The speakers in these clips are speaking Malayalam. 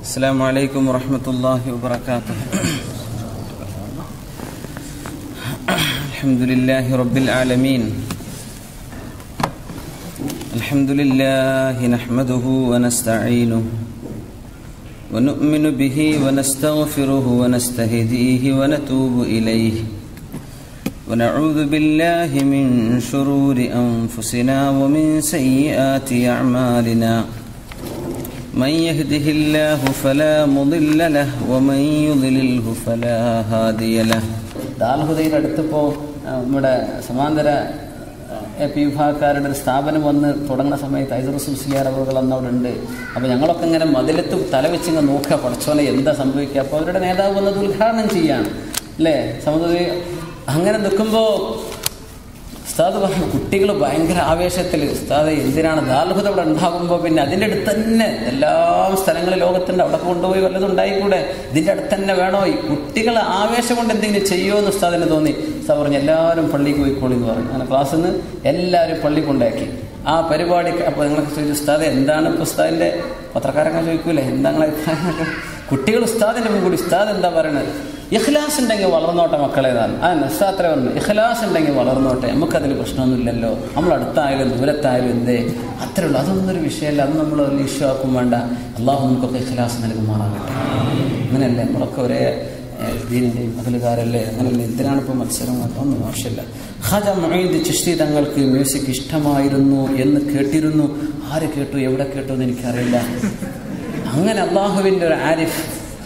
السلام عليكم ورحمة الله وبركاته الحمد لله رب العالمين الحمد لله نحمده ونستعينه ونؤمن به ونستغفره ونستهديه ونتوب إليه ونعوذ بالله من شرور أنفسنا ومن سيئات أعمالنا من يهده الله فلا مضل له ومن يضلله فلا هادي له ദാൽഹുദയുടെ അടുത്തിപ്പോൾ നമ്മുടെ സമാന്തര എ പി വിഭാഗക്കാരുടെ ഒരു സ്ഥാപനം വന്ന് തുടങ്ങുന്ന സമയത്ത് ഐസറുസും സിയാറവുകൾ അന്ന് അവിടെ ഉണ്ട് അപ്പോൾ ഞങ്ങളൊക്കെ ഇങ്ങനെ മതിലത്ത് തലവെച്ചിങ്ങ് നോക്കുക പഠിച്ചോനെ എന്താ സംഭവിക്കുക അപ്പോൾ അവരുടെ നേതാവ് വന്നത് ഉദ്ഘാടനം ചെയ്യാണ് അല്ലേ സമുദ്ര അങ്ങനെ നിൽക്കുമ്പോൾ ഉസ്താദ് പറഞ്ഞു കുട്ടികൾ ഭയങ്കര ആവേശത്തിൽ ഉസ്താദ് എന്തിനാണ് ദാർഹുദ അവിടെ ഉണ്ടാകുമ്പോൾ പിന്നെ അതിൻ്റെ അടുത്ത് തന്നെ എല്ലാ സ്ഥലങ്ങളും ലോകത്തുണ്ട് അവിടെ കൊണ്ടുപോയി വല്ലതും ഉണ്ടായിക്കൂടെ ഇതിൻ്റെ അടുത്ത് തന്നെ വേണോ ഈ കുട്ടികൾ ആവേശം കൊണ്ട് എന്തെങ്കിലും ചെയ്യുമോ എന്ന് ഉസ്താദിന് തോന്നി ഉസ്താദ് പറഞ്ഞു എല്ലാവരും പള്ളിക്ക് പോയിക്കോളി എന്ന് പറഞ്ഞു അങ്ങനെ ക്ലാസ്സിൽ നിന്ന് എല്ലാവരും പള്ളി കൊണ്ടാക്കി ആ പരിപാടി അപ്പോൾ നിങ്ങളൊക്കെ ചോദിച്ചു ഉസ്താദ് എന്താണ് ഇപ്പോൾ ഉസ്താദിൻ്റെ പത്രക്കാരൊക്കെ ചോദിക്കൂലേ എന്താ നിങ്ങളെ അഭിപ്രായം കുട്ടികൾ ഉസ്താദിൻ്റെ മുമ്പിൽ ഉസ്താദ് എന്താ പറയണത് ഇഖ്ലാസ് ഉണ്ടെങ്കിൽ വളർന്നോട്ടെ മക്കളേതാണ് ആ നസ്താത്ര പറഞ്ഞു ഇഖ്ലാസ് ഉണ്ടെങ്കിൽ വളർന്നോട്ടെ നമുക്കതിൽ പ്രശ്നമൊന്നുമില്ലല്ലോ നമ്മൾ അടുത്തായാലും ദൂരത്തായാലും എന്തേ അത്രേ ഉള്ളൂ അതൊന്നും ഒരു വിഷയമല്ല അത് നമ്മൾ വലിയ ഇഷ്യൂ ആക്കും വേണ്ട അള്ളാഹു നമുക്കൊക്കെ ഇഖ്ലാസ് നൽകുമാറാകട്ടെ അങ്ങനെയല്ലേ നമ്മളൊക്കെ ഒരേ ദീനിൻ്റെയും അകലുകാരല്ലേ അങ്ങനെയല്ലേ എന്തിനാണ് ഇപ്പോൾ മത്സരം ഒന്നും ആവശ്യമില്ല ഖജ മൊയ്ത് ചിഷ്ടി തങ്ങൾക്ക് മ്യൂസിക് ഇഷ്ടമായിരുന്നു എന്ന് കേട്ടിരുന്നു ആര് കേട്ടു എവിടെ കേട്ടു എന്ന് എനിക്കറിയില്ല അങ്ങനെ അള്ളാഹുവിൻ്റെ ഒരു ആരിഫ്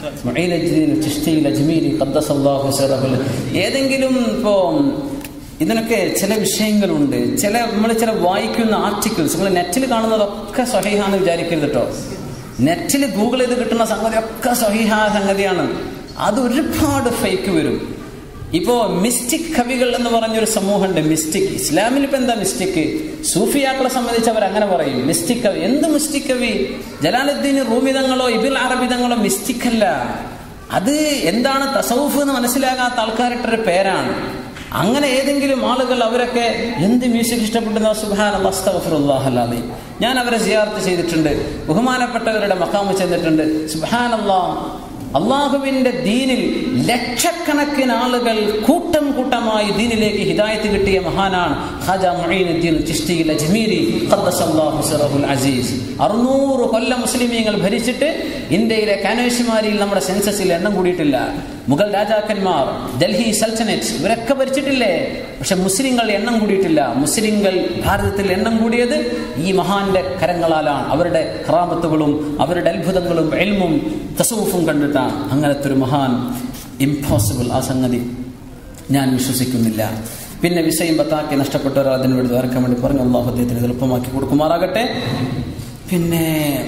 ഏതെങ്കിലും ഇപ്പോ ഇതിനൊക്കെ ചില വിഷയങ്ങളുണ്ട് ചില നമ്മൾ ചില വായിക്കുന്ന ആർട്ടിക്കിൾസ് നിങ്ങൾ നെറ്റിൽ കാണുന്നതൊക്കെ സഹിഹാന്ന് വിചാരിക്കരുത് കേട്ടോ നെറ്റിൽ ഗൂഗിൾ ചെയ്ത് കിട്ടുന്ന സംഗതി ഒക്കെ സഹിഹാ സംഗതിയാണ് അത് ഒരുപാട് ഫേക്ക് വരും ഇപ്പോ മിസ്റ്റിക് കവികൾ എന്ന് പറഞ്ഞൊരു സമൂഹമുണ്ട് മിസ്റ്റിക് ഇസ്ലാമിൽ ഇപ്പൊ എന്താ മിസ്റ്റിക് സൂഫിയാക്കളെ സംബന്ധിച്ച് അവർ അങ്ങനെ പറയും മിസ്റ്റിക് കവി എന്ത് മിസ്റ്റിക് കവി ജലാലുദ്ദീൻ റൂമിതങ്ങളോ ഇബിൽ അറബിതങ്ങളോ മിസ്റ്റിക് അല്ല അത് എന്താണ് തസൗഫ് എന്ന് മനസ്സിലാകാത്ത ആൾക്കാരുടെ പേരാണ് അങ്ങനെ ഏതെങ്കിലും ആളുകൾ അവരൊക്കെ എന്ത് മ്യൂസിക് ഇഷ്ടപ്പെടുന്ന സുഹാൻ അള്ളാഹ് ഞാൻ അവരെ സിയാർത്ത് ചെയ്തിട്ടുണ്ട് ബഹുമാനപ്പെട്ടവരുടെ മക്കാമ് ചെന്നിട്ടുണ്ട് സുഹാൻ അള്ളാഹ് അള്ളാഹുവിന്റെ ദീനിൽ ലക്ഷക്കണക്കിന് ആളുകൾ കൂട്ടം കൂട്ടമായി ദീനിലേക്ക് ഹിദായത്ത് കിട്ടിയ മഹാനാണ് ഖാജ മുഈനുദ്ദീൻ ചിശ്തി അജ്മീരി ഖദ്ദസല്ലാഹു സിറഹുൽ അസീസ് അറുന്നൂറ് കൊല്ലം മുസ്ലിമീങ്ങൾ ഭരിച്ചിട്ട് ഇന്ത്യയിലെ കാനേഷുമാരിയിൽ നമ്മുടെ സെൻസസിൽ എണ്ണം കൂടിയിട്ടില്ല മുഗൾ രാജാക്കന്മാർ ഡൽഹി സൽത്തനറ്റ് ഇവരൊക്കെ ഭരിച്ചിട്ടില്ലേ പക്ഷെ മുസ്ലിങ്ങൾ എണ്ണം കൂടിയിട്ടില്ല മുസ്ലിങ്ങൾ ഭാരതത്തിൽ എണ്ണം കൂടിയത് ഈ മഹാന്റെ കരങ്ങളാലാണ് അവരുടെ ക്രാമത്തുകളും അവരുടെ അത്ഭുതങ്ങളും എൽമും തസൂഫും കണ്ടിട്ടാണ് അങ്ങനത്തെ ഒരു മഹാൻ ഇംപോസിബിൾ ആ സംഗതി ഞാൻ വിശ്വസിക്കുന്നില്ല പിന്നെ വിസയും ബത്താക്കി നഷ്ടപ്പെട്ടവർ അതിന് വേണ്ടി ഇറക്കാൻ വേണ്ടി പറഞ്ഞു അള്ളാഹു അദ്ദേഹത്തിന് എളുപ്പമാക്കി കൊടുക്കുമാറാകട്ടെ പിന്നെ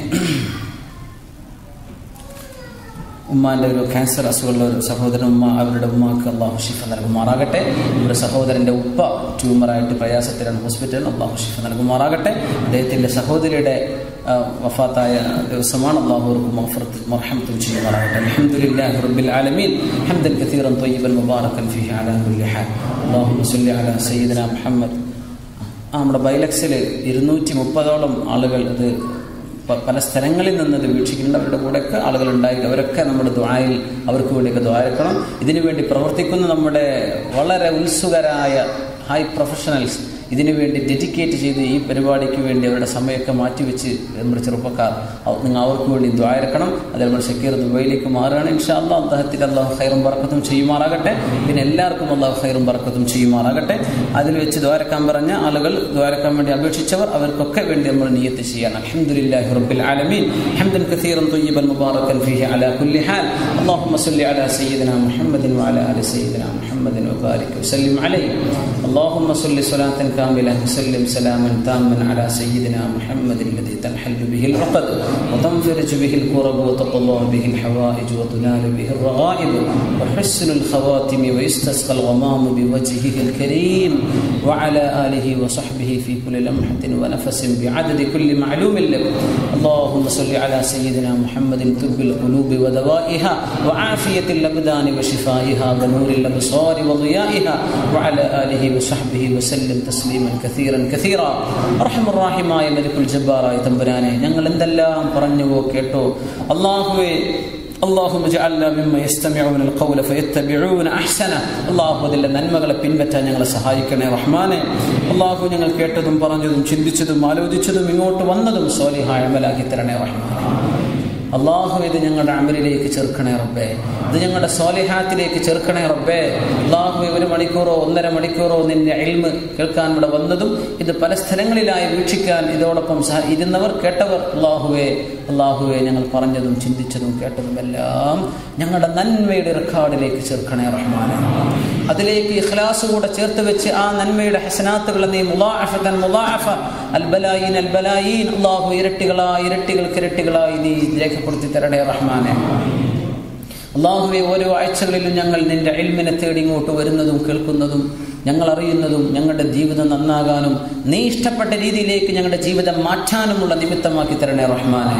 ഉമ്മാന്റെ ഒരു ക്യാൻസർ അസുഖമുള്ള ഒരു സഹോദരൻ ഉമ്മ അവരുടെ ഉമ്മാക്ക് അള്ളാഹു ഷിഫ നൽകുമാറാകട്ടെ നമ്മുടെ സഹോദരന്റെ ഉപ്പ ട്യൂമറായിട്ട് പ്രയാസത്തിലാണ് ഹോസ്പിറ്റലിൽ അള്ളാഹു ഷിഫ നൽകുമാറാകട്ടെ അദ്ദേഹത്തിന്റെ സഹോദരിയുടെ വഫാത്തായ ദിവസമാണ് അള്ളാഹുർക്ക് മർഹമത്തും ചെയ്യുമാറാകട്ടെ അൽഹംദുലില്ലാഹി റബ്ബിൽ ആലമീൻ ഹംദൻ കതീറൻ ത്വയ്യിബൻ മുബാറകൻ ഫീഹി അലാ കുല്ലി ഹാൽ അല്ലാഹുമ്മ സല്ലി അലാ സയ്യിദിന മുഹമ്മദ് ആ നമ്മുടെ ബൈലക്സിൽ ഇരുന്നൂറ്റി മുപ്പതോളം ആളുകൾ അത് പല സ്ഥലങ്ങളിൽ നിന്നത് വീക്ഷിക്കുന്നുണ്ട് അവരുടെ കൂടെയൊക്കെ ആളുകൾ ഉണ്ടായിട്ട് അവരൊക്കെ നമ്മുടെ ദ്വായിൽ അവർക്ക് വേണ്ടിയൊക്കെ ദ്വാരക്കണം ഇതിനു വേണ്ടി പ്രവർത്തിക്കുന്ന നമ്മുടെ വളരെ ഉത്സുകരായ ഹൈ പ്രൊഫഷണൽസ് ഇതിനു വേണ്ടി ഡെഡിക്കേറ്റ് ചെയ്ത് ഈ പരിപാടിക്ക് വേണ്ടി അവരുടെ സമയമൊക്കെ മാറ്റിവെച്ച് നമ്മുടെ ചെറുപ്പക്കാർ നിങ്ങൾ അവർക്ക് വേണ്ടി ദ്വാരക്കണം അതേപോലെ ഷക്കീർ ദുബൈയിലേക്ക് മാറുകയാണ് ഇൻഷാ അള്ളാഹ് അദ്ദേഹത്തിന് അള്ളാഹു ഹൈറും പറക്കത്തും ചെയ്യുമാറാകട്ടെ പിന്നെ എല്ലാവർക്കും അള്ളാഹു ഹൈറും പറക്കത്തും ചെയ്യുമാറാകട്ടെ അതിൽ വെച്ച് ദ്വാരക്കാൻ പറഞ്ഞ ആളുകൾ ദ്വാരക്കാൻ വേണ്ടി അപേക്ഷിച്ചവർ അവർക്കൊക്കെ വേണ്ടി നമ്മൾ നിയത്ത് ചെയ്യാൻ അൽഹംദുലില്ലാഹി റബ്ബിൽ ആലമീൻ ഹംദൻ കസീറൻ طيبا مباركا فيه على كل حال اللهم صل على سيدنا محمد وعلى ال سيدنا محمد وبارك وسلم عليه اللهم صل صلاه كاملة وسلم سلاما تاما على سيدنا محمد الذي تنحل به العقد وتنفرج به الكرب وتقضى به الحوائج وتنال به الرغائب وحسن الخواتم ويستسقى الغمام بوجهه الكريم وعلى آله وصحبه في كل لمحة ونفس بعدد كل معلوم لك اللهم صل على سيدنا محمد طب القلوب ودوائها وعافية الأبدان وشفائها ونور الأبصار وضيائها وعلى آله وصحبه وسلم تسليما تسليما كثيرا كثيرا أرحم الراحمമായ മലിക്കുൽ ജബ്ബാറായ തമ്പുരാനെ ഞങ്ങൾ എന്തെല്ലാം പറഞ്ഞുവോ കേട്ടോ അള്ളാഹുവേ اللهم اجعلنا ممن يستمعون القول فيتبعون احسنه അള്ളാഹു അതിലെ നന്മകളെ പിൻപറ്റാൻ ഞങ്ങളെ സഹായിക്കണേ റഹ്മാനെ അള്ളാഹു ഞങ്ങൾ കേട്ടതും പറഞ്ഞതും ചിന്തിച്ചതും ആലോചിച്ചതും ഇങ്ങോട്ട് വന്നതും സോലിഹായ അമലാക്കി തരണേ റഹ്മാനെ അള്ളാഹു ഇത് ഞങ്ങളുടെ അമലിലേക്ക് ചേർക്കണേ റബ്ബേ ഇത് ഞങ്ങളുടെ സോലിഹാത്തിലേക്ക് ചേർക്കണേ റബ്ബേ അള്ളാഹു ഒരു മണിക്കൂറോ ഒന്നര മണിക്കൂറോ നിന്റെ അയിൽമ് കേൾക്കാൻ ഇവിടെ വന്നതും ഇത് പല സ്ഥലങ്ങളിലായി വീക്ഷിക്കാൻ ഇതോടൊപ്പം സഹ ഇരുന്നവർ കേട്ടവർ അള്ളാഹുവെ അള്ളാഹുവെ ഞങ്ങൾ പറഞ്ഞതും ചിന്തിച്ചതും കേട്ടതും എല്ലാം ഞങ്ങളുടെ നന്മയുടെ റെക്കോർഡിലേക്ക് ചേർക്കണേ റഹ്മാനെ അതിലേക്ക് ഇഖ്ലാസ് കൂടെ ചേർത്ത് വെച്ച് ആ നന്മയുടെ ഹസനാത്തുകൾ നീ മുലാഅഫതൻ മുലാഅഫ അൽബലായിൻ അൽബലായിൻ അള്ളാഹു ഇരട്ടികളായി ഇരട്ടികൾക്ക് ഇരട്ടികളായി നീ രേഖപ്പെടുത്തി തരണേ റഹ്മാനെ അള്ളാഹുവെ ഓരോ ആഴ്ചകളിലും ഞങ്ങൾ നിന്റെ അൽമിനെ തേടി ഇങ്ങോട്ട് വരുന്നതും കേൾക്കുന്നതും ഞങ്ങൾ അറിയുന്നതും ഞങ്ങളുടെ ജീവിതം നന്നാകാനും നീ ഇഷ്ടപ്പെട്ട രീതിയിലേക്ക് ഞങ്ങളുടെ ജീവിതം മാറ്റാനുമുള്ള നിമിത്തമാക്കി തരണേ റഹ്മാനെ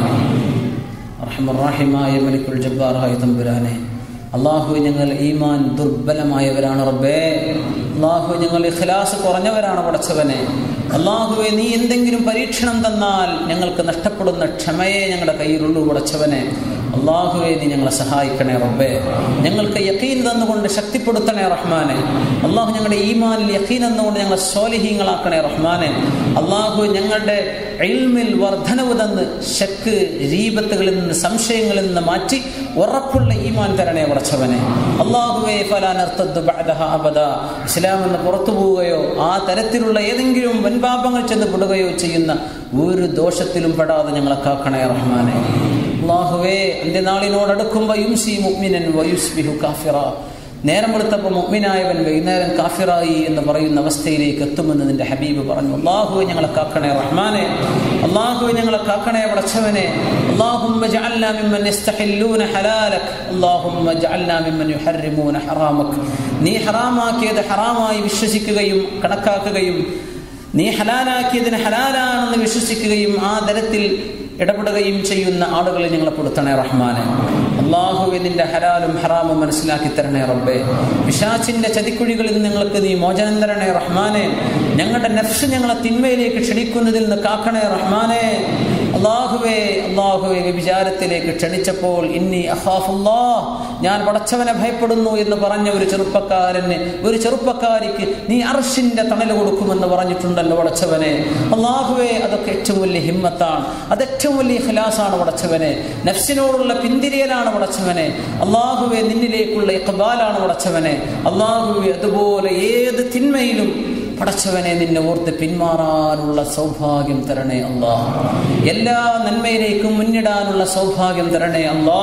റഹ്മറാഹിമായ മലിക്കുൽ ജബ്ബാറായ തമ്പുരാനെ അള്ളാഹു ഞങ്ങൾ ഈമാൻ ദുർബലമായവരാണ് റബ്ബേ അള്ളാഹു ഞങ്ങൾ ഇഖ്ലാസ് കുറഞ്ഞവരാണ് പടച്ചവനെ അള്ളാഹുവെ നീ എന്തെങ്കിലും പരീക്ഷണം തന്നാൽ ഞങ്ങൾക്ക് നഷ്ടപ്പെടുന്ന ക്ഷമയെ ഞങ്ങളുടെ കയ്യിലുള്ളൂ പടച്ചവനെ അള്ളാഹുവെ നീ ഞങ്ങളെ സഹായിക്കണേ റബ്ബേ ഞങ്ങൾക്ക് യക്കീൻ തന്നുകൊണ്ട് ശക്തിപ്പെടുത്തണേ റഹ്മാനെ അള്ളാഹു ഞങ്ങളുടെ ഈമാനിൽ യക്കീൻ തന്നുകൊണ്ട് ഞങ്ങളെ സ്വാലിഹീങ്ങളാക്കണേ റഹ്മാനെ അള്ളാഹു ഞങ്ങളുടെ ഇൽമിൽ വർധനവ് തന്ന് ശക്ക് രീപത്തുകളിൽ നിന്ന് സംശയങ്ങളിൽ നിന്ന് മാറ്റി ഉറപ്പുള്ള ഈമാൻ തരണേ പടച്ചവനെ അള്ളാഹുവെ ഫലാനർത്തദ്ദു ബഅദഹ അബദ ഇസ്ലാം എന്ന് പുറത്തു പോവുകയോ ആ തരത്തിലുള്ള ഏതെങ്കിലും വൻപാപങ്ങൾ ചെന്ന് പെടുകയോ ചെയ്യുന്ന ഒരു ദോഷത്തിലും പെടാതെ ഞങ്ങളെ കാക്കണേ റഹ്മാനെ അള്ളാഹുവേ അന്ത്യനാളിനോടടുക്കുമ്പോൾ യുംസി മുഅ്മിനൻ വയുസ്ബിഹു കാഫിറ നേരം എടുത്തപ്പോൾ മുഅ്മിനായവൻ വൈകുന്നേരം കാഫിറായി എന്ന് പറയുന്ന അവസ്ഥയിലേക്ക് എത്തുമെന്ന് നിന്റെ ഹബീബ് പറഞ്ഞു അള്ളാഹുവെ ഞങ്ങളെ കാക്കണേ റഹ്മാനെ അള്ളാഹുവെ ഞങ്ങളെ കാക്കണേ പടച്ചവനെ اللهم اجعلنا ممن يستحلون حلالك اللهم اجعلنا ممن يحرمون حرامك നീ ഹറാമാക്കിയത് ഹറാമായി വിശ്വസിക്കുകയും കണക്കാക്കുകയും നീ ഹലാലാക്കിയതിന് ഹലാലാണെന്ന് വിശ്വസിക്കുകയും ആ തരത്തിൽ ഇടപെടുകയും ചെയ്യുന്ന ആളുകളെ ഞങ്ങളെ പെടുത്തണേ റഹ്മാനെ അള്ളാഹുവെ നിന്റെ ഹലാലും ഹറാമും മനസ്സിലാക്കി തരണേ റബ്ബേ പിശാച്ചിന്റെ ചതിക്കുഴികളിൽ നിന്ന് ഞങ്ങൾക്ക് നീ മോചനം തരണേ റഹ്മാനെ ഞങ്ങളുടെ നഫ്സ് ഞങ്ങളെ തിന്മയിലേക്ക് ക്ഷണിക്കുന്നതിൽ നിന്ന് കാക്കണേ റഹ്മാനെ അള്ളാഹുവേ അള്ളാഹുവെ വ്യഭിചാരത്തിലേക്ക് ക്ഷണിച്ചപ്പോൾ ഇന്നി അഹാഫുല്ലാ ഞാൻ പടച്ചവനെ ഭയപ്പെടുന്നു എന്ന് പറഞ്ഞ ഒരു ചെറുപ്പക്കാരന് ഒരു ചെറുപ്പക്കാരിക്ക് നീ അർഷിന്റെ തണൽ കൊടുക്കുമെന്ന് പറഞ്ഞിട്ടുണ്ടല്ലോ പടച്ചവനെ അള്ളാഹുവെ അതൊക്കെ ഏറ്റവും വലിയ ഹിമ്മത്താണ് അത് ഏറ്റവും വലിയ ഖിലാസാണ് പടച്ചവനെ നഫ്സിനോടുള്ള പിന്തിരിയലാണ് പടച്ചവനെ അള്ളാഹുവെ നിന്നിലേക്കുള്ള ഇഖബാലാണ് പടച്ചവനെ അള്ളാഹുവെ അതുപോലെ ഏത് തിന്മയിലും പടച്ചവനെ നിന്നെ ഓർത്ത് പിന്മാറാനുള്ള സൗഭാഗ്യം തരണേ അല്ലാ എല്ലാ നന്മയിലേക്കും മുന്നിടാനുള്ള സൗഭാഗ്യം തരണേ അല്ലാ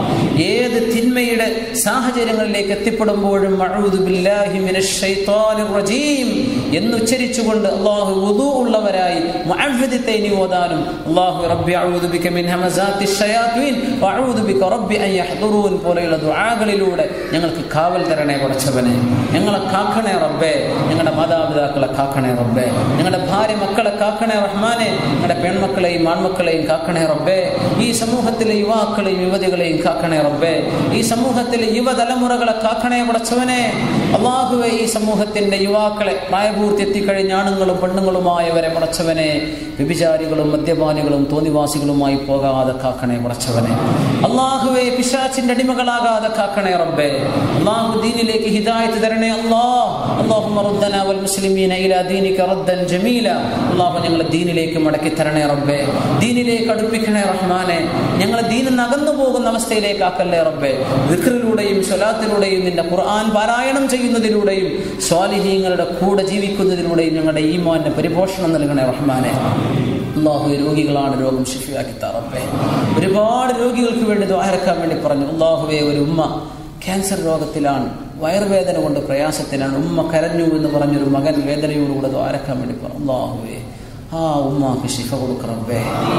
ഏത് തിന്മയുടെ സാഹചര്യങ്ങളിലേക്ക് എത്തിപ്പെടുമ്പോഴും അഊദു ബില്ലാഹി മിനശ് ശൈത്വാനിർ റജീം എന്നുച്ചരിച്ചുകൊണ്ട് അള്ളാഹു വുദൂ ഉള്ളവരായി മുഅവ്വിദത്തൈനി ഓതാനും അള്ളാഹു റബ്ബി അഊദു ബിക മിൻ ഹമസാത്തി ഷയാത്വീൻ വഅഊദു ബിക റബ്ബി അൻ യഹ്ദുറൂൻ പോലെയുള്ള ദുആകളിലൂടെ ഞങ്ങൾക്ക് കാവൽ തരണേ പടച്ചവനെ ഞങ്ങളെ കാക്കണേ റബ്ബേ ഞങ്ങളുടെ മാതാപിതാക്കളെ കാക്കണേ റബ്ബേ ഞങ്ങളുടെ ഭാര്യ മക്കളെ കാക്കണേ റഹ്മാനെ ഞങ്ങളുടെ പെൺമക്കളെയും ആൺമക്കളെയും കാക്കണേ റബ്ബേ ഈ സമൂഹത്തിലെ യുവാക്കളെയും യുവതികളെയും കാക്കണേ റബ്ബേ ഈ സമൂഹത്തിലെ യുവതലമുറകളെ കാക്കണേ പടച്ചവനെ അള്ളാഹുവെ ഈ സമൂഹത്തിന്റെ യുവാക്കളെ പ്രായപൂർത്തി എത്തിക്കഴിഞ്ഞ ആണുങ്ങളും പെണ്ണുങ്ങളുമായവരെ പടച്ചവനെ വ്യഭിചാരികളും മദ്യപാനികളും തോന്നിവാസികളുമായി പോകാതെ കാക്കണേ പടച്ചവനെ അള്ളാഹുവെ പിശാച്ചിന്റെ അടിമകളാകാതെ കാക്കണേ റബ്ബേ അള്ളാഹു ദീനിലേക്ക് ഹിദായത്ത് തരണേ അല്ലാഹ് اللهم ردنا والمسلمين الى دينك ردا جميلا അള്ളാഹു ഞങ്ങളെ ദീനിലേക്ക് മടക്കി തരണേ റബ്ബേ ദീനിലേക്ക് അടുപ്പിക്കണേ റഹ്മാനെ ഞങ്ങളെ ദീനിൽ നിന്ന് അകന്നു പോകുന്ന അവസ്ഥയിലേക്ക് ആക്കല്ലേ റബ്ബേ വിക്രിലൂടെയും സ്വലാത്തിലൂടെയും നിന്റെ ഖുർആൻ പാരായണം ചെയ്യുന്നതിലൂടെയും സ്വാലിഹീങ്ങളുടെ കൂടെ ജീവിക്കുന്നതിലൂടെയും ഞങ്ങളുടെ ഈമാന്റെ പരിപോഷണം നൽകണേ റഹ്മാനെ അള്ളാഹു രോഗികളാണ് രോഗം ശിഫിയാക്കി തറപ്പേ ഒരുപാട് രോഗികൾക്ക് വേണ്ടി ദ്വാരക്കാൻ വേണ്ടി പറഞ്ഞു അള്ളാഹുവെ ഒരു ഉമ്മ ക്യാൻസർ രോഗത്തിലാണ് വയറുവേദന കൊണ്ട് പ്രയാസത്തിലാണ് ഉമ്മ കരഞ്ഞു എന്ന് പറഞ്ഞൊരു മകൻ വേദനയോടുകൂടെ ദ്വാരക്കാൻ വേണ്ടി പറഞ്ഞു അള്ളാഹുവേ ആ ഉമ്മാക്ക് ശിഫ കൊടുക്കറബേ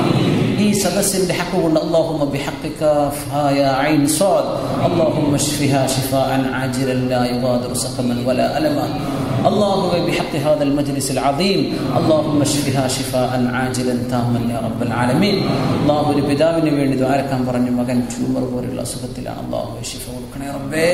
ഈ സദസ്സിന്റെ ഹക്ക് കൊണ്ട് اللهم بحقك فيا عين صاد اللهم اشفها شفاء عاجلا لا يغادر سقما ولا ألما അള്ളാഹുവെ ബിഹഖി ഹാദൽ മജ്ലിസിൽ അദീം اللهم اشفها شفاء عاجلا تاما يا رب العالمين അള്ളാഹു ഒരു പിതാവിന് വേണ്ടി ദ്വാരക്കാൻ പറഞ്ഞു മകൻ ട്യൂമർ പോലുള്ള അസുഖത്തിലാണ് അള്ളാഹു ശിഫ കൊടുക്കണേ റബ്ബേ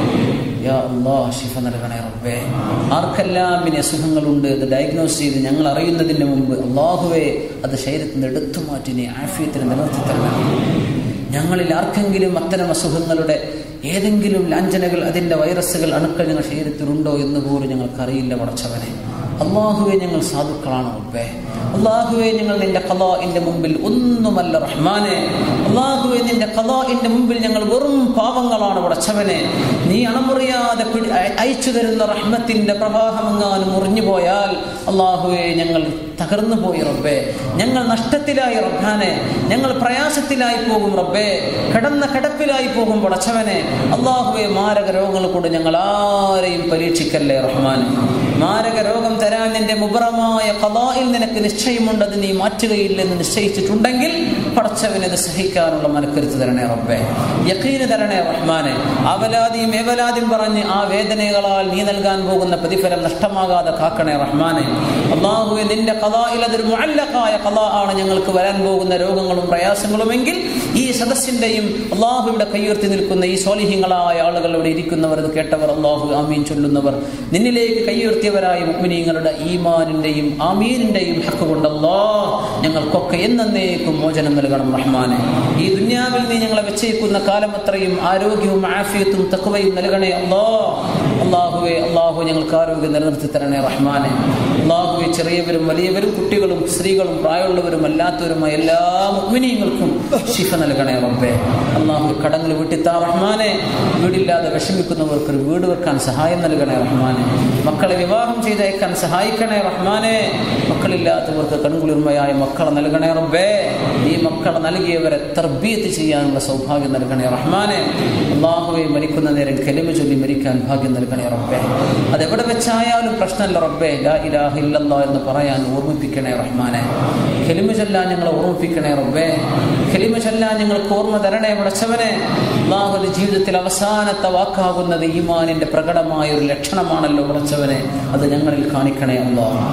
യാ അള്ളാഹ് ശിഫ നൽകണേ റബ്ബേ ആർക്കെല്ലാം ഇനി അസുഖങ്ങളുണ്ട് അത് ഡയഗ്നോസ് ചെയ്ത് ഞങ്ങൾ അറിയുന്നതിന് മുമ്പ് അള്ളാഹുവെ അത് ശരീരത്തിൽ നിന്ന് എടുത്തു മാറ്റി നീ ആഫിയത്തിന് നിലനിർത്തി തരണം ഞങ്ങളിൽ ആർക്കെങ്കിലും അത്തരം അസുഖങ്ങളുടെ ഏതെങ്കിലും ലാഞ്ചനകൾ അതിൻ്റെ വൈറസുകൾ അണുക്കൾ ഞങ്ങൾ ശരീരത്തിലുണ്ടോ എന്ന് പോലും ഞങ്ങൾക്കറിയില്ല പടച്ചവനെ അള്ളാഹുവെ ഞങ്ങൾ സാധുക്കളാണ് റബ്ബേ അള്ളാഹുവെ ഞങ്ങൾ നിന്റെ കലാഇന്റെ മുമ്പിൽ ഒന്നുമല്ല റഹ്മാനെ അള്ളാഹുവെ നിന്റെ കലാഇന്റെ മുമ്പിൽ ഞങ്ങൾ വെറും പാവങ്ങളാണ് പടച്ചവനെ നീ അണമുറിയാതെ പിടി അയ- അയച്ചു തരുന്ന റഹ്മത്തിന്റെ പ്രവാഹമെങ്ങാനും മുറിഞ്ഞു പോയാൽ അള്ളാഹുവെ ഞങ്ങൾ തകർന്നു പോയി റബ്ബേ ഞങ്ങൾ നഷ്ടത്തിലായി റബ്ബാനെ ഞങ്ങൾ പ്രയാസത്തിലായി പോകും റബ്ബേ കിടന്ന കിടപ്പിലായി പോകും പടച്ചവനെ അള്ളാഹുവെ മാരക രോഗങ്ങൾ കൊണ്ട് ഞങ്ങൾ ആരെയും പരീക്ഷിക്കല്ലേ റഹ്മാനെ മാരക രോഗം തരാൻ നിന്റെ മുബറമായ കലായിൽ നിനക്ക് നിശ്ചയമുണ്ട് അത് നീ മാറ്റുകയില്ലെന്ന് നിശ്ചയിച്ചിട്ടുണ്ടെങ്കിൽ പടച്ചവനത് സഹിക്കാനുള്ള മനക്കരുത്ത് തരണേ റബ്ബേ യക്കീന് തരണേ റഹ്മാനെ അവലാദിയും ഏവലാദിയും പറഞ്ഞ് ആ വേദനകളാൽ നീ നൽകാൻ പോകുന്ന പ്രതിഫലം നഷ്ടമാകാതെ കാക്കണേ റഹ്മാനെ അള്ളാഹുവെ നിന്റെ കലായിൽ അതൊരു മുഅല്ലഖായ കലാ ആണ് ഞങ്ങൾക്ക് വരാൻ പോകുന്ന രോഗങ്ങളും പ്രയാസങ്ങളുമെങ്കിൽ ഈ സദസ്സിന്റെയും അള്ളാഹുവിടെ കയ്യുയർത്തി നിൽക്കുന്ന ഈ സ്വാലിഹ്യങ്ങളായ ആളുകൾ ഇവിടെ ഇരിക്കുന്നവർ ഇത് കേട്ടവർ അള്ളാഹു ആമീൻ ചൊല്ലുന്നവർ നിന്നിലേക്ക് കയ്യുയർത്തിയവരായ മുഗ്മിനീങ്ങളുടെ ഈമാനിന്റെയും ആമീനിന്റെയും ഹക്ക് കൊണ്ടല്ലോ ഞങ്ങൾക്കൊക്കെ എന്നേക്കും മോചനം നൽകണം റഹ്മാനെ ഈ ദുന്യാവിൽ നീ ഞങ്ങളെ വെച്ചേക്കുന്ന കാലം അത്രയും ആരോഗ്യവും ആഫിയത്തും തക്കവയും നൽകണേ അല്ലോ അള്ളാഹുവെ അള്ളാഹു ഞങ്ങൾക്ക് ആരോഗ്യം നിലനിർത്തി തരണേ റഹ്മാനെ അള്ളാഹുവെ ചെറിയവരും വലിയവരും കുട്ടികളും സ്ത്രീകളും പ്രായമുള്ളവരും അല്ലാത്തവരുമായ എല്ലാ മുഗ്മിനീങ്ങൾക്കും ശിഫ നൽകണേ റബ്ബേ അള്ളാഹു കടങ്ങൾ വിട്ടിത്താ റഹ്മാനെ വീടില്ലാതെ വിഷമിക്കുന്നവർക്ക് ഒരു വീട് വെക്കാൻ സഹായം നൽകണേ റഹ്മാനെ മക്കളെ വിവാഹം ചെയ്തയക്കാൻ സഹായിക്കണേ റഹ്മാനെ മക്കളില്ലാത്തവർക്ക് കൺകുളിർമയായ മക്കളെ നൽകണേ റബ്ബേ ഈ മക്കളെ നൽകിയവരെ തർബീയത്ത് ചെയ്യാനുള്ള സൗഭാഗ്യം നൽകണേ റഹ്മാനെ അള്ളാഹുവെ മരിക്കുന്ന നേരം കെലിമ ചൊല്ലി മരിക്കാൻ ഭാഗ്യം നൽകണേ റബ്ബേ അതെവിടെ വെച്ചായാലും പ്രശ്നമല്ല റബ്ബേ ലാ ഇലാഹ ഇല്ലല്ലാ എന്ന് പറയാൻ ഓർമ്മിപ്പിക്കണേ റഹ്മാനെ കെലിമ ചൊല്ലാൻ ഞങ്ങളെ ഓർമ്മിപ്പിക്കണേ റബ്ബേ കെലിമ ചൊല്ലാൻ ഞങ്ങൾക്ക് ഓർമ്മ തരണേ പടച്ചവനെ അള്ളാഹുവിന്റെ ജീവിതത്തിൽ അവസാനത്തെ വാക്കാകുന്നത് ഈമാനിന്റെ പ്രകടമായ ഒരു ലക്ഷണമാണല്ലോ പടച്ചവനെ അത് ഞങ്ങളിൽ കാണിക്കണേ അള്ളാഹ്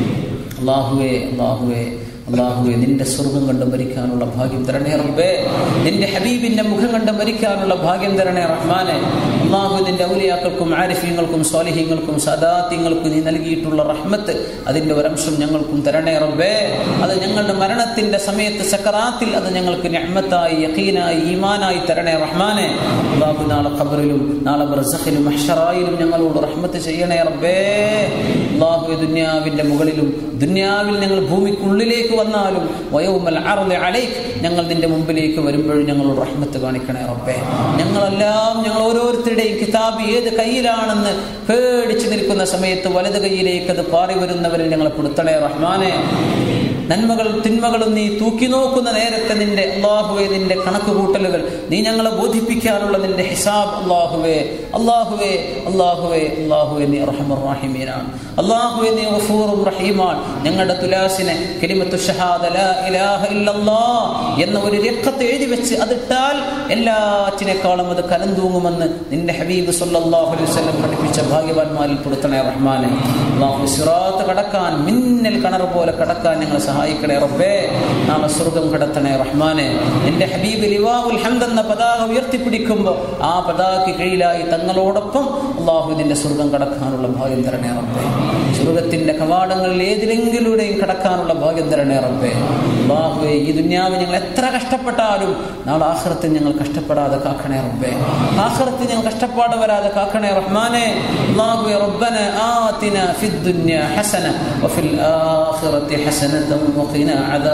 അള്ളാഹുവേ അള്ളാഹുവേ അള്ളാഹുവെ നിന്റെ സ്വർഗം കണ്ട് മരിക്കാനുള്ള ഭാഗ്യം തരണേ റബ്ബേ നിന്റെ ഹബീബിന്റെ മുഖം കണ്ട് മരിക്കാനുള്ള ഭാഗ്യം തരണേ റഹ്മാനെ അള്ളാഹു നിന്റെ ഔലിയാക്കൾക്കും ആരിഫ്യങ്ങൾക്കും സ്വാലിഹ്യങ്ങൾക്കും സദാത്യങ്ങൾക്കും നീ നൽകിയിട്ടുള്ള റഹ്മത്ത് അതിന്റെ ഒരംശം ഞങ്ങൾക്കും തരണേ റബ്ബേ അത് ഞങ്ങളുടെ മരണത്തിന്റെ സമയത്ത് സക്കറാത്തിൽ അത് ഞങ്ങൾക്ക് ഞമ്മത്തായി യഖീനായി ഈമാനായി തരണേ റഹ്മാനെ അള്ളാഹു നാളെ ഖബറിലും നാളെ ബർസഖിലും മഹ്ഷറായിലും ഞങ്ങളോട് റഹ്മത്ത് ചെയ്യണേ റബ്ബേ അള്ളാഹു ദുന്യാവിന്റെ മുകളിലും ദുന്യാവിൽ ഞങ്ങൾ ഭൂമിക്കുള്ളിലേക്ക് വന്നാലും വയോമൽ അറുതി അലൈക്ക് ഞങ്ങൾ നിന്റെ മുമ്പിലേക്ക് വരുമ്പോഴും ഞങ്ങളോട് റഹ്മത്ത് കാണിക്കണേ റബ്ബേ ഞങ്ങളെല്ലാം ഞങ്ങൾ ഓരോരുത്തരുടെയും കിതാബ് ഏത് കയ്യിലാണെന്ന് പേടിച്ചു നിൽക്കുന്ന സമയത്ത് വലത് കൈയിലേക്ക് അത് പാറി വരുന്നവരിൽ ഞങ്ങളെ പെടുത്തണേ റഹ്മാനെ നന്മകളും തിന്മകളും നീ തൂക്കി നോക്കുന്ന നേരത്തെ നിന്റെ അള്ളാഹുവെ നിന്റെ കണക്ക് കൂട്ടലുകൾ നീ ഞങ്ങളെ ബോധിപ്പിക്കാനുള്ള നിന്റെ ഹിസാബ് അള്ളാഹുവേ അള്ളാഹുവേ അള്ളാഹുവേ അള്ളാഹുവെ നീ റഹ്മറാഹിമീനാണ് അള്ളാഹുവെ നീ ഗഫൂറും റഹീമാണ് ഞങ്ങളുടെ തുലാസിനെ കലിമത്തു ഷഹാദ ലാ ഇലാഹ ഇല്ലല്ലാ എന്ന ഒരു രക്കത്ത് എഴുതി വെച്ച് അതിട്ടാൽ എല്ലാറ്റിനേക്കാളും അത് കനം തൂങ്ങുമെന്ന് നിന്റെ ഹബീബ് സല്ലല്ലാഹു അലൈഹി വസല്ലം പഠിപ്പിച്ച ഭാഗ്യവാന്മാരിൽ പെടുത്തണേ റഹ്മാനെ അള്ളാഹു സിറാത്ത് കടക്കാൻ മിന്നൽ കണർ പോലെ കടക്കാൻ ഞങ്ങളെ സഹായിക്കണേ റബ്ബേ നാളെ സ്വർഗം കടത്തണേ റഹ്മാനെ നിന്റെ ഹബീബ് ലിവാഉൽ ഹംദ് എന്ന പതാക ഉയർത്തിപ്പിടിക്കുമ്പോൾ ആ പതാകയ്ക്ക് കീഴിലായി തങ്ങളോടൊപ്പം അള്ളാഹു നിന്റെ സ്വർഗം കടക്കാനുള്ള ഭാഗ്യം തരണേ റബ്ബേ സ്വർഗത്തിന്റെ കവാടങ്ങളിൽ ഏതിലെങ്കിലൂടെയും കടക്കാനുള്ള ഭാഗ്യം തരണേ റബ്ബേ അള്ളാഹുവേ ഈ ദുന്യാവ് ഞങ്ങൾ എത്ര കഷ്ടപ്പെട്ടാലും നാളെ ആഖിറത്തിൽ ഞങ്ങൾ കഷ്ടപ്പെടാതെ കാക്കണേ റബ്ബേ ആഖിറത്തിൽ ഞങ്ങൾ കഷ്ടപ്പാട് വരാതെ കാക്കണേ റഹ്മാനെ അള്ളാഹുവേ റബ്ബന ആതിന ഫിദ് ദുനിയ ഹസന വഫിൽ ആഖിറത്തി ഹസനത വഖിന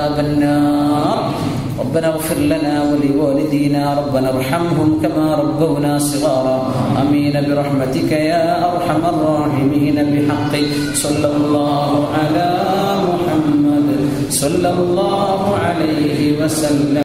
അദാബന്നാർ ربنا اغفر لنا ولوالدينا ربنا ارحمهم كما ربونا صغارا امين برحمتك يا ارحم الراحمين بحق صلى الله على محمد صلى الله عليه وسلم